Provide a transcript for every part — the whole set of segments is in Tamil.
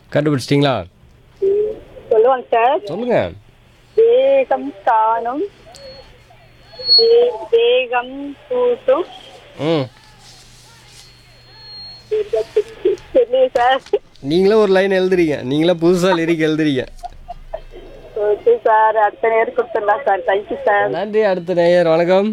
கண்டுபிடிச்சிட்டிங்களா சொல்லுவாங்க சார் சொல்லுங்க வேகம் காணும் வே- வேகம் கூட்டும் ம் தெரியல சார் நீங்களே ஒரு லைன் எழுதுறீங்க நீங்களே புதுசாக லிரிக் எழுதுறீங்க ஓகே சார் அடுத்த நேரம் கொடுத்துடலாம் சார் தேங்க்யூ சார் நன்றி அடுத்த நேயர் வணக்கம்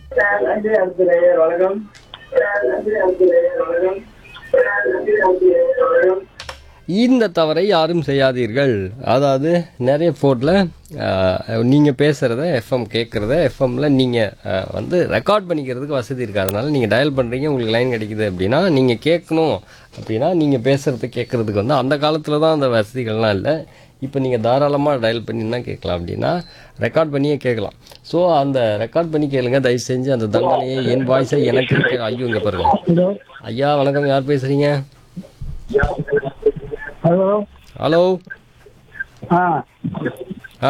இந்த தவறை யாரும் செய்யாதீர்கள் அதாவது நிறைய ஃபோனில் நீங்கள் பேசுகிறத எஃப்எம் கேட்குறத எஃப்எம்ல நீங்கள் வந்து ரெக்கார்ட் பண்ணிக்கிறதுக்கு வசதி இருக்குது அதனால நீங்கள் டயல் பண்ணுறீங்க உங்களுக்கு லைன் கிடைக்குது அப்படின்னா நீங்கள் கேட்கணும் அப்படின்னா நீங்கள் பேசுகிறத கேட்குறதுக்கு வந்து அந்த காலத்தில் தான் அந்த வசதிகள்லாம் இல்லை இப்போ நீங்கள் தாராளமாக டயல் பண்ணினா கேட்கலாம் அப்படின்னா ரெக்கார்ட் பண்ணியே கேட்கலாம் ஸோ அந்த ரெக்கார்ட் பண்ணி கேளுங்க தயவு செஞ்சு அந்த தண்டனையை என் வாய்ஸை எனக்கு கே- ஐயோ இங்கே பாருங்க ஐயா வணக்கம் யார் பேசுகிறீங்க ஹலோ ஹலோ ஆ ஆ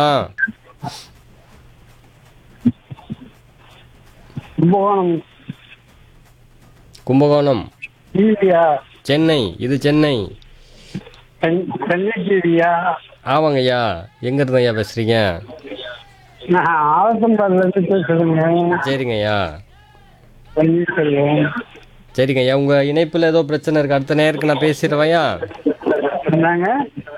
கும்பகோணம் கும்பகோணம் டிவியா சென்னை இது சென்னை சென்னை டிவியா ஆமாங்க ஐயா எங்கேருந்து ஐயா பேசுகிறீங்க நான் ஆலத்தம்பாடிலேருந்து பேசுகிறேங்க சரிங்க ஐயா பன்னீர்செல்வம் சரிங்க ஐயா உங்கள் இணைப்பில் ஏதோ பிரச்சனை இருக்குது அடுத்த நேருக்கு நான் பேசிடுவேன் ஐயா என்னங்க